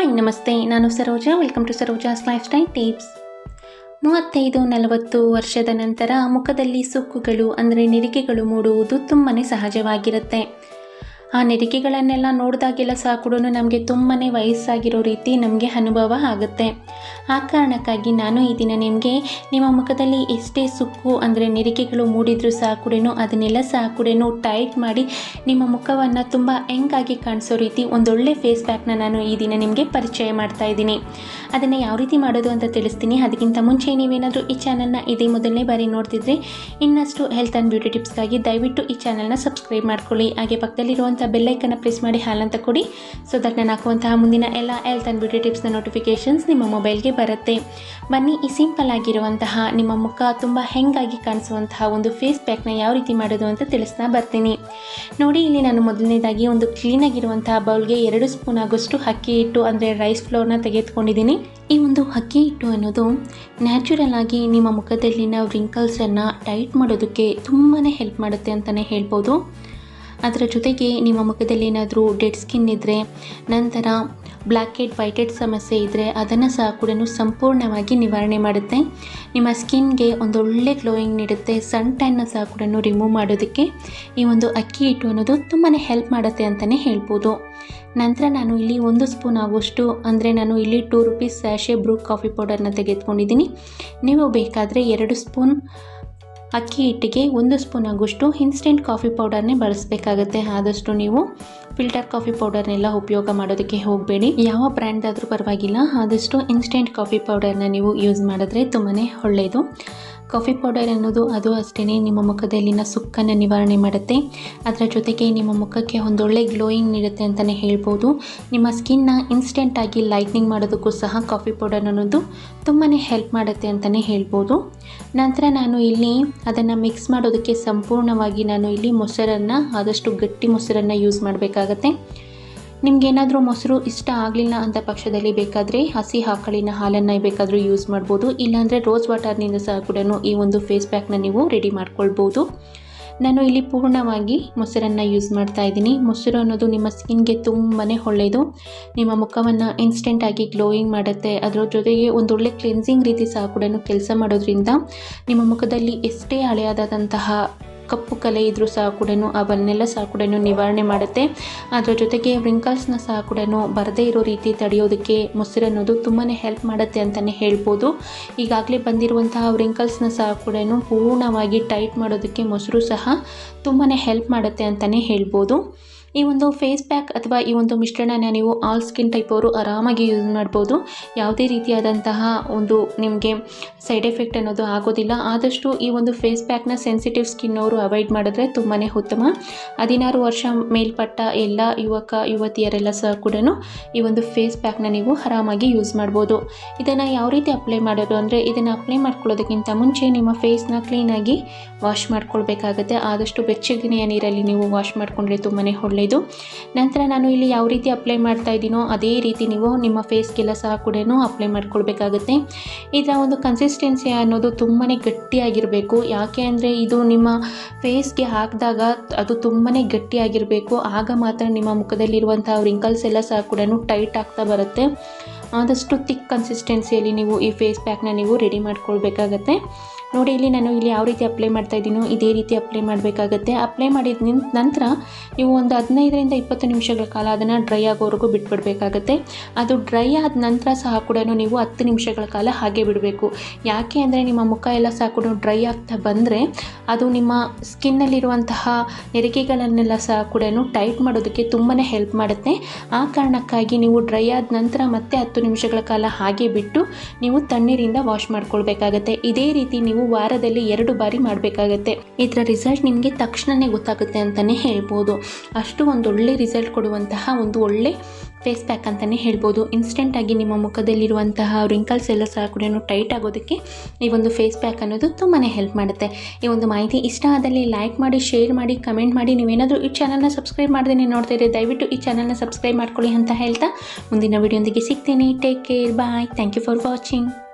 hi ನಮಸ್ತೆ ನಾನು Saroja welcome to Saroja's life style tips ಮೂವತ್ತೈದು ನಲವತ್ತು ವರ್ಷದ ನಂತರ ಮುಖದಲ್ಲಿ ಸುಕ್ಕುಗಳು ಅಂದರೆ ನೆರಿಗೆಗಳು ಮೂಡುವುದು ತುಂಬಾ ಸಹಜವಾಗಿರುತ್ತೆ ಆ ನೆರಿಗೆಗಳನ್ನೆಲ್ಲ ನೋಡಿದಾಗೆಲ್ಲ ಸಹ ಕೂಡ ನಮಗೆ ತುಂಬಾ ವಯಸ್ಸಾಗಿರೋ ರೀತಿ ನಮಗೆ ಅನುಭವ ಆಗುತ್ತೆ ಆ ಕಾರಣಕ್ಕಾಗಿ ನಾನು ಈ ದಿನ ನಿಮಗೆ ನಿಮ್ಮ ಮುಖದಲ್ಲಿ ಎಷ್ಟೇ ಸುಕ್ಕು ಅಂದರೆ ನೆರಿಗೆಗಳು ಮೂಡಿದರೂ ಸಹ ಕೂಡ ಅದನ್ನೆಲ್ಲ ಸಹ ಕೂಡ ಟೈಟ್ ಮಾಡಿ ನಿಮ್ಮ ಮುಖವನ್ನು ತುಂಬ ಹೆಂಗಾಗಿ ಕಾಣಿಸೋ ರೀತಿ ಒಂದೊಳ್ಳೆ ಫೇಸ್ ಪ್ಯಾಕ್ನ ನಾನು ಈ ದಿನ ನಿಮಗೆ ಪರಿಚಯ ಮಾಡ್ತಾ ಇದ್ದೀನಿ ಅದನ್ನು ಯಾವ ರೀತಿ ಮಾಡೋದು ಅಂತ ತಿಳಿಸ್ತೀನಿ ಅದಕ್ಕಿಂತ ಮುಂಚೆ ನೀವೇನಾದರೂ ಈ ಚಾನಲ್ನ ಇದೇ ಮೊದಲನೇ ಬಾರಿ ನೋಡ್ತಿದ್ರೆ ಇನ್ನಷ್ಟು ಹೆಲ್ತ್ ಆ್ಯಂಡ್ ಬ್ಯೂಟಿ ಟಿಪ್ಸ್ಗಾಗಿ ದಯವಿಟ್ಟು ಈ ಚಾನಲ್ನ ಸಬ್ಸ್ಕ್ರೈಬ್ ಮಾಡ್ಕೊಳ್ಳಿ ಹಾಗೆ ಪಕ್ಕದಲ್ಲಿರುವಂಥ ಬೆಲ್ಲೈಕನ್ನು ಪ್ರೆಸ್ ಮಾಡಿ ಹಾಲಂತ ಕೊಡಿ ಸೊ ದಟ್ ನಾನು ಹಾಕುವಂತಹ ಮುಂದಿನ ಎಲ್ಲ ಹೆಲ್ತ್ ಆ್ಯಂಡ್ ಬ್ಯೂಟಿ ಟಿಪ್ಸ್ನ ನೋಟಿಫಿಕೇಷನ್ಸ್ ನಿಮ್ಮ ಮೊಬೈಲ್ಗೆ ಬರುತ್ತೆ ಬನ್ನಿ ಈ ಸಿಂಪಲ್ ಆಗಿರುವಂತಹ ನಿಮ್ಮ ಮುಖ ತುಂಬ ಹೆಂಗಾಗಿ ಕಾಣಿಸುವಂತಹ ಒಂದು ಫೇಸ್ ಪ್ಯಾಕ್ನ ಯಾವ ರೀತಿ ಮಾಡೋದು ಅಂತ ತಿಳಿಸ್ತಾ ಬರ್ತೀನಿ ನೋಡಿ ಇಲ್ಲಿ ನಾನು ಮೊದಲನೇದಾಗಿ ಒಂದು ಕ್ಲೀನಾಗಿರುವಂತಹ ಬೌಲ್ಗೆ ಎರಡು ಸ್ಪೂನ್ ಆಗೋಷ್ಟು ಅಕ್ಕಿ ಹಿಟ್ಟು ಅಂದರೆ ರೈಸ್ ಫ್ಲೋರ್ನ ತೆಗೆದುಕೊಂಡಿದ್ದೀನಿ ಈ ಒಂದು ಅಕ್ಕಿ ಹಿಟ್ಟು ಅನ್ನೋದು ನ್ಯಾಚುರಲ್ ಆಗಿ ನಿಮ್ಮ ಮುಖದಲ್ಲಿನ ವ್ರಿಂಕಲ್ಸನ್ನು ಟೈಟ್ ಮಾಡೋದಕ್ಕೆ ತುಂಬಾ ಹೆಲ್ಪ್ ಮಾಡುತ್ತೆ ಅಂತಲೇ ಹೇಳ್ಬೋದು ಅದರ ಜೊತೆಗೆ ನಿಮ್ಮ ಮುಖದಲ್ಲಿ ಏನಾದರೂ ಡೆಡ್ ಸ್ಕಿನ್ ಇದ್ದರೆ ನಂತರ ಬ್ಲ್ಯಾಕ್ ಹೆಡ್ ವೈಟ್ ಹೆಡ್ ಸಮಸ್ಯೆ ಇದ್ದರೆ ಅದನ್ನು ಸಹ ಕೂಡ ಸಂಪೂರ್ಣವಾಗಿ ನಿವಾರಣೆ ಮಾಡುತ್ತೆ ನಿಮ್ಮ ಸ್ಕಿನ್ಗೆ ಒಂದೊಳ್ಳೆ ಗ್ಲೋಯಿಂಗ್ ನೀಡುತ್ತೆ ಸನ್ ಟ್ಯಾನ್ನ ಸಹ ಕೂಡ ರಿಮೂವ್ ಮಾಡೋದಕ್ಕೆ ಈ ಒಂದು ಅಕ್ಕಿ ಹಿಟ್ಟು ಅನ್ನೋದು ತುಂಬಾ ಹೆಲ್ಪ್ ಮಾಡುತ್ತೆ ಅಂತಲೇ ಹೇಳ್ಬೋದು ನಂತರ ನಾನು ಇಲ್ಲಿ ಒಂದು ಸ್ಪೂನ್ ಆಗುವಷ್ಟು ಅಂದರೆ ನಾನು ಇಲ್ಲಿ two rupees sachet Bru coffee ಪೌಡರ್ನ ತೆಗೆದುಕೊಂಡಿದ್ದೀನಿ ನೀವು ಬೇಕಾದರೆ ಎರಡು ಸ್ಪೂನ್ ಅಕ್ಕಿ ಹಿಟ್ಟಿಗೆ ಒಂದು ಸ್ಪೂನ್ ಆಗುವಷ್ಟು ಇನ್ಸ್ಟೆಂಟ್ ಕಾಫಿ ಪೌಡರ್ನೇ ಬಳಸಬೇಕಾಗತ್ತೆ ಆದಷ್ಟು ನೀವು ಫಿಲ್ಟರ್ ಕಾಫಿ ಪೌಡರ್ನೆಲ್ಲ ಉಪಯೋಗ ಮಾಡೋದಕ್ಕೆ ಹೋಗಬೇಡಿ ಯಾವ ಬ್ರ್ಯಾಂಡ್ ಪರವಾಗಿಲ್ಲ ಆದಷ್ಟು ಇನ್ಸ್ಟೆಂಟ್ ಕಾಫಿ ಪೌಡರ್ನ ನೀವು ಯೂಸ್ ಮಾಡಿದ್ರೆ ತುಂಬಾ ಒಳ್ಳೆಯದು ಕಾಫಿ ಪೌಡರ್ ಅನ್ನೋದು ಅದು ಅಷ್ಟೇ ನಿಮ್ಮ ಮುಖದಲ್ಲಿನ ಸುಕ್ಕನ್ನು ನಿವಾರಣೆ ಮಾಡುತ್ತೆ ಅದರ ಜೊತೆಗೆ ನಿಮ್ಮ ಮುಖಕ್ಕೆ ಒಂದೊಳ್ಳೆ ಗ್ಲೋಯಿಂಗ್ ನೀಡುತ್ತೆ ಅಂತಲೇ ಹೇಳ್ಬೋದು ನಿಮ್ಮ ಸ್ಕಿನ್ನ ಇನ್ಸ್ಟೆಂಟಾಗಿ ಲೈಟ್ನಿಂಗ್ ಮಾಡೋದಕ್ಕೂ ಸಹ ಕಾಫಿ ಪೌಡರ್ ಅನ್ನೋದು ತುಂಬಾ ಹೆಲ್ಪ್ ಮಾಡುತ್ತೆ ಅಂತಲೇ ಹೇಳ್ಬೋದು ನಂತರ ನಾನು ಇಲ್ಲಿ ಅದನ್ನು ಮಿಕ್ಸ್ ಮಾಡೋದಕ್ಕೆ ಸಂಪೂರ್ಣವಾಗಿ ನಾನು ಇಲ್ಲಿ ಮೊಸರನ್ನು ಆದಷ್ಟು ಗಟ್ಟಿ ಮೊಸರನ್ನು ಯೂಸ್ ಮಾಡಬೇಕಾಗತ್ತೆ ನಿಮ್ಗೇನಾದರೂ ಮೊಸರು ಇಷ್ಟ ಆಗಲಿಲ್ಲ ಅಂತ ಪಕ್ಷದಲ್ಲಿ ಬೇಕಾದರೆ ಹಸಿ ಆಕಳಿನ ಹಾಲನ್ನು ಬೇಕಾದರೂ ಯೂಸ್ ಮಾಡ್ಬೋದು ಇಲ್ಲಾಂದರೆ ರೋಸ್ ವಾಟರ್ನಿಂದ ಸಹ ಕೂಡ ಈ ಒಂದು ಫೇಸ್ ಪ್ಯಾಕ್ನ ನೀವು ರೆಡಿ ಮಾಡ್ಕೊಳ್ಬೋದು ನಾನು ಇಲ್ಲಿ ಪೂರ್ಣವಾಗಿ ಮೊಸರನ್ನು ಯೂಸ್ ಮಾಡ್ತಾ ಇದ್ದೀನಿ ಮೊಸರು ಅನ್ನೋದು ನಿಮ್ಮ ಸ್ಕಿನ್ಗೆ ತುಂಬಾ ಒಳ್ಳೆಯದು ನಿಮ್ಮ ಮುಖವನ್ನು ಇನ್ಸ್ಟೆಂಟಾಗಿ ಗ್ಲೋಯಿಂಗ್ ಮಾಡುತ್ತೆ ಅದರ ಜೊತೆಗೆ ಒಂದೊಳ್ಳೆ ಕ್ಲೆನ್ಸಿಂಗ್ ರೀತಿ ಸಹ ಕೂಡ ಕೆಲಸ ಮಾಡೋದ್ರಿಂದ ನಿಮ್ಮ ಮುಖದಲ್ಲಿ ಎಷ್ಟೇ ಹಳೆಯದಾದಂತಹ ಕಪ್ಪು ಕಲೆ ಇದ್ದರೂ ಸಹ ಕೂಡ ಅವನ್ನೆಲ್ಲ ಸಹ ಕೂಡ ನಿವಾರಣೆ ಮಾಡುತ್ತೆ ಅದರ ಜೊತೆಗೆ ವ್ರಿಂಕಲ್ಸ್ನ ಸಹ ಕೂಡ ಬರದೇ ಇರೋ ರೀತಿ ತಡೆಯೋದಕ್ಕೆ ಮೊಸರು ಅನ್ನೋದು ತುಂಬಾ ಹೆಲ್ಪ್ ಮಾಡುತ್ತೆ ಅಂತಲೇ ಹೇಳ್ಬೋದು ಈಗಾಗಲೇ ಬಂದಿರುವಂತಹ ವ್ರಿಂಕಲ್ಸ್ನ ಸಹ ಕೂಡ ಪೂರ್ಣವಾಗಿ ಟೈಟ್ ಮಾಡೋದಕ್ಕೆ ಮೊಸರು ಸಹ ತುಂಬಾ ಹೆಲ್ಪ್ ಮಾಡುತ್ತೆ ಅಂತಲೇ ಹೇಳ್ಬೋದು ಈ ಒಂದು ಫೇಸ್ ಪ್ಯಾಕ್ ಅಥವಾ ಈ ಒಂದು ಮಿಶ್ರಣನ ನೀವು ಆಲ್ ಸ್ಕಿನ್ ಟೈಪ್ ಅವರು ಆರಾಮಾಗಿ ಯೂಸ್ ಮಾಡ್ಬೋದು ಯಾವುದೇ ರೀತಿಯಾದಂತಹ ಒಂದು ನಿಮಗೆ ಸೈಡ್ ಎಫೆಕ್ಟ್ ಅನ್ನೋದು ಆಗೋದಿಲ್ಲ ಆದಷ್ಟು ಈ ಒಂದು ಫೇಸ್ ಪ್ಯಾಕ್ನ ಸೆನ್ಸಿಟಿವ್ ಸ್ಕಿನ್ ಅವರು ಅವಾಯ್ಡ್ ಮಾಡಿದ್ರೆ ತುಂಬಾ ಉತ್ತಮ ಹದಿನಾರು ವರ್ಷ ಮೇಲ್ಪಟ್ಟ ಎಲ್ಲ ಯುವಕ ಯುವತಿಯರೆಲ್ಲ ಸಹ ಕೂಡ ಈ ಒಂದು ಫೇಸ್ ಪ್ಯಾಕ್ನ ನೀವು ಆರಾಮಾಗಿ ಯೂಸ್ ಮಾಡ್ಬೋದು ಇದನ್ನು ಯಾವ ರೀತಿ ಅಪ್ಲೈ ಮಾಡೋದು ಅಂದರೆ ಇದನ್ನು ಅಪ್ಲೈ ಮಾಡ್ಕೊಳ್ಳೋದಕ್ಕಿಂತ ಮುಂಚೆ ನಿಮ್ಮ ಫೇಸ್ನ ಕ್ಲೀನಾಗಿ ವಾಶ್ ಮಾಡ್ಕೊಳ್ಬೇಕಾಗತ್ತೆ ಆದಷ್ಟು ಬೆಚ್ಚಗಿನೆಯ ನೀರಲ್ಲಿ ನೀವು ವಾಶ್ ಮಾಡಿಕೊಂಡ್ರೆ ತುಂಬಾ ಒಳ್ಳೆಯದು ನಂತರ ನಾನು ಇಲ್ಲಿ ಯಾವ ರೀತಿ ಅಪ್ಲೈ ಮಾಡ್ತಾ ಇದ್ದೀನೋ ಅದೇ ರೀತಿ ನೀವು ನಿಮ್ಮ ಫೇಸ್ಗೆಲ್ಲ ಸಹ ಕೂಡ ಅಪ್ಲೈ ಮಾಡ್ಕೊಳ್ಬೇಕಾಗತ್ತೆ ಇದರ ಒಂದು ಕನ್ಸಿಸ್ಟೆನ್ಸಿ ಅನ್ನೋದು ತುಂಬಾ ಗಟ್ಟಿಯಾಗಿರಬೇಕು ಯಾಕೆ ಅಂದರೆ ಇದು ನಿಮ್ಮ ಫೇಸ್ಗೆ ಹಾಕಿದಾಗ ಅದು ತುಂಬಾ ಗಟ್ಟಿಯಾಗಿರಬೇಕು ಆಗ ಮಾತ್ರ ನಿಮ್ಮ ಮುಖದಲ್ಲಿರುವಂಥ ರಿಂಕಲ್ಸ್ ಎಲ್ಲ ಸಹ ಕೂಡ ಟೈಟ್ ಆಗ್ತಾ ಬರುತ್ತೆ ಆದಷ್ಟು ತಿಕ್ ಕನ್ಸಿಸ್ಟೆನ್ಸಿಯಲ್ಲಿ ನೀವು ಈ ಫೇಸ್ ಪ್ಯಾಕ್ನ ನೀವು ರೆಡಿ ಮಾಡ್ಕೊಳ್ಬೇಕಾಗತ್ತೆ ನೋಡಿ ಇಲ್ಲಿ ನಾನು ಇಲ್ಲಿ ಯಾವ ರೀತಿ ಅಪ್ಲೈ ಮಾಡ್ತಾ ಇದ್ದೀನೋ ಇದೇ ರೀತಿ ಅಪ್ಲೈ ಮಾಡಬೇಕಾಗತ್ತೆ ಅಪ್ಲೈ ಮಾಡಿದ ನಿನ್- ನಂತರ ನೀವು ಒಂದು ಹದಿನೈದರಿಂದ ಇಪ್ಪತ್ತು ನಿಮಿಷಗಳ ಕಾಲ ಅದನ್ನು ಡ್ರೈ ಆಗೋವರೆಗೂ ಬಿಟ್ಬಿಡಬೇಕಾಗತ್ತೆ ಅದು ಡ್ರೈ ಆದ ನಂತರ ಸಹ ಕೂಡ ನೀವು ಹತ್ತು ನಿಮಿಷಗಳ ಕಾಲ ಹಾಗೆ ಬಿಡಬೇಕು ಯಾಕೆ ಅಂದರೆ ನಿಮ್ಮ ಮುಖ ಎಲ್ಲ ಸಹ ಕೂಡ ಡ್ರೈ ಆಗ್ತಾ ಬಂದರೆ ಅದು ನಿಮ್ಮ ಸ್ಕಿನ್ನಲ್ಲಿರುವಂತಹ ನೆರಿಗೆಗಳನ್ನೆಲ್ಲ ಸಹ ಕೂಡ ಟೈಟ್ ಮಾಡೋದಕ್ಕೆ ತುಂಬಾ ಹೆಲ್ಪ್ ಮಾಡುತ್ತೆ ಆ ಕಾರಣಕ್ಕಾಗಿ ನೀವು ಡ್ರೈ ಆದ ನಂತರ ಮತ್ತೆ ಹತ್ತು ನಿಮಿಷಗಳ ಕಾಲ ಹಾಗೆ ಬಿಟ್ಟು ನೀವು ತಣ್ಣೀರಿಂದ ವಾಶ್ ಮಾಡ್ಕೊಳ್ಬೇಕಾಗತ್ತೆ ಇದೇ ರೀತಿ ನೀವು ವಾರದಲ್ಲಿ ಎರಡು ಬಾರಿ ಮಾಡಬೇಕಾಗತ್ತೆ ಇದರ ರಿಸಲ್ಟ್ ನಿಮಗೆ ತಕ್ಷಣವೇ ಗೊತ್ತಾಗುತ್ತೆ ಅಂತಲೇ ಹೇಳ್ಬೋದು ಅಷ್ಟು ಒಂದು ಒಳ್ಳೆ ರಿಸಲ್ಟ್ ಕೊಡುವಂತಹ ಒಂದು ಒಳ್ಳೆ ಫೇಸ್ ಪ್ಯಾಕ್ ಅಂತಲೇ ಹೇಳ್ಬೋದು ಇನ್ಸ್ಟೆಂಟಾಗಿ ನಿಮ್ಮ ಮುಖದಲ್ಲಿರುವಂತಹ ರಿಂಕಲ್ಸ್ ಎಲ್ಲ ಸಹ ಕೂಡ ಟೈಟ್ ಆಗೋದಕ್ಕೆ ಈ ಒಂದು ಫೇಸ್ ಪ್ಯಾಕ್ ಅನ್ನೋದು ತುಂಬಾ ಹೆಲ್ಪ್ ಮಾಡುತ್ತೆ ಈ ಒಂದು ಮಾಹಿತಿ ಇಷ್ಟ ಆದಲ್ಲಿ ಲೈಕ್ ಮಾಡಿ ಶೇರ್ ಮಾಡಿ ಕಮೆಂಟ್ ಮಾಡಿ ನೀವೇನಾದರೂ ಈ ಚಾನಲ್ನ ಸಬ್ಸ್ಕ್ರೈಬ್ ಮಾಡದೇ ನೋಡ್ತಾ ಇದ್ದರೆ ದಯವಿಟ್ಟು ಈ ಚಾನಲ್ನ ಸಬ್ಸ್ಕ್ರೈಬ್ ಮಾಡ್ಕೊಳ್ಳಿ ಅಂತ ಹೇಳ್ತಾ ಮುಂದಿನ ವಿಡಿಯೋಂದಿಗೆ ಸಿಗ್ತೀನಿ take care bye thank you for watching